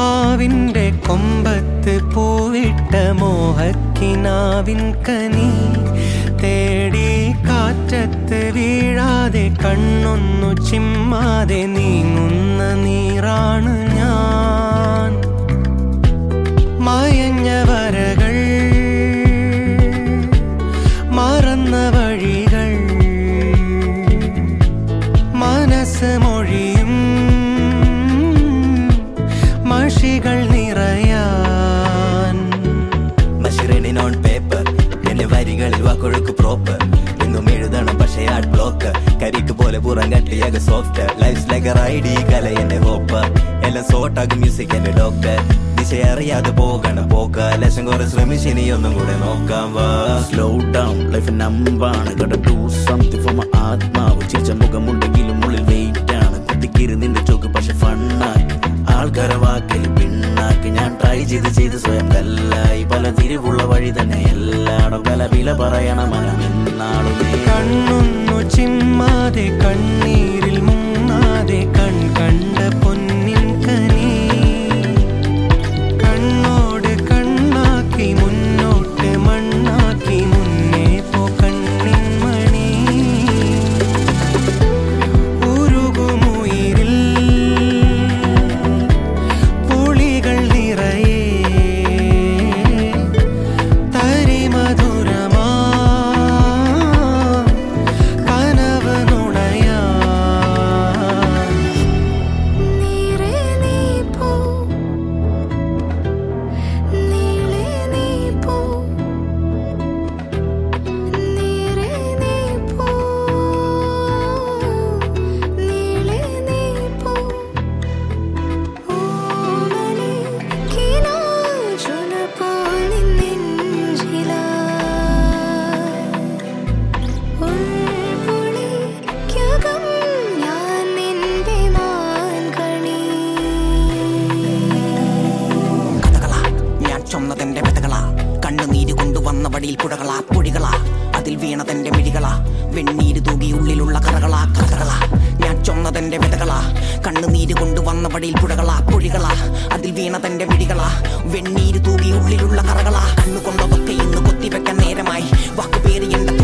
മാവിൻ്റെ കൊമ്പത്ത് പൂവിട്ട മോഹക്കിനാവിൻ കനി തേടി കാറ്റത്ത് വീഴാതെ കണ്ണൊന്നു ചിമ്മാതെ നീങ്ങുന്ന നീറാണ് ഞാൻ മായഞ്ഞ വരകൾ മറന്ന വഴികൾ മനസ്സ് മൊഴിയും മഷികൾ നിറയാൻ മഷിറണി നോൺ പേപ്പർ എന്റെ വരികളിൽ വാക്കൊഴുക്ക് പ്രോപ്പർ എന്നും എഴുതണം പക്ഷേ ആർട്ട് ബ്ലോക്ക് കരിക്ക് പോലെ പുറം കട്ടിയാക സോഫ്റ്റ് ലൈഫ് ലൈക്ക് റൈഡി കല എന്റെ ഹോപ്പ് എല്ലാം സോട്ടാകും മ്യൂസിക് എന്റെ ഡോക്ടർ ദിശ അറിയാതെ പോകണം പോക്ക ലക്ഷം കുറെ ശ്രമിച്ച് ഇനി ഒന്നും കൂടെ നോക്കാം വാ സ്ലോ ഡൗൺ ലൈഫ് നമ്പാണ് കട ഡു സംതിങ് ഫോർ മൈ ആത്മാവ് ചിരിച്ച മുഖമുണ്ടെങ്കിലും ഉള്ളിൽ വെയിറ്റ് ആണ് കുത്തിക്കിരി നിന്റെ ചോക്ക് പക്ഷെ ഫണ്ണാക്കി ആൾക്കാരെ വാക്കിൽ പിണ്ണാക്കി ഞാൻ ട്രൈ ചെയ്ത് ചെയ്ത് സ്വയം കല്ലായി പല തിരിവുള്ള വഴി തന്നെ എല്ലാടും പല വില പറയണ മനം എന്നാളും കണ്ണൊന്നു ചിമ്മാതെ കണ്ണീരിൽ മുങ്ങാതെ കൺ കണ്ട പൊന്നിൻ കനി കണ്ണോട് കണ്ണാക്കി മുന്നോട്ട് മണ്ണാക്കി മുന്നേ പോ കണ്ണിൻ മണി ഉരുകുമുയിരിൽ പുളികൾ നിറയെ തരിമധുരമാ കനവ് നുണയാ നീരേ നീ പോ നീളേ നീ പോ നീരേ നീ പോ നീളേ നീ പോ ഓമനേ കിനാചുന പോൽ നിന്നെഞ്ചിലാ ഉൾപൊളിക്കകം ഞാൻ നിന്റെ മാൻകണി കഥകളാ ഞാൻ ചൊന്നതെന്റെ വ്യതകളാ കണ്ണുനീര് കൊണ്ടുവന്ന വടിയിൽ പുഴകളാ പൊഴികളാ അതിൽ വീണതെന്റെ മിഴികളാ വെണ്ണീര് തൂകി ഉള്ളിലുള്ള കറകളാ കഥകളാ ഞാൻ ചൊന്നതെന്റെ വ്യതകളാ കണ്ണുനീര് കൊണ്ടുവന്ന വടിയിൽ പുഴകളാ പൊഴികളാ അതിൽ വീണതെന്റെ മിഴികളാ വെണ്ണീര് തൂകി ഉള്ളിലുള്ള കറകളാ കണ്ണുകൊണ്ടതൊക്കെ ഇന്ന് കൊത്തിവെക്കാൻ നേരമായി വാക്കുപേറി എന്റെ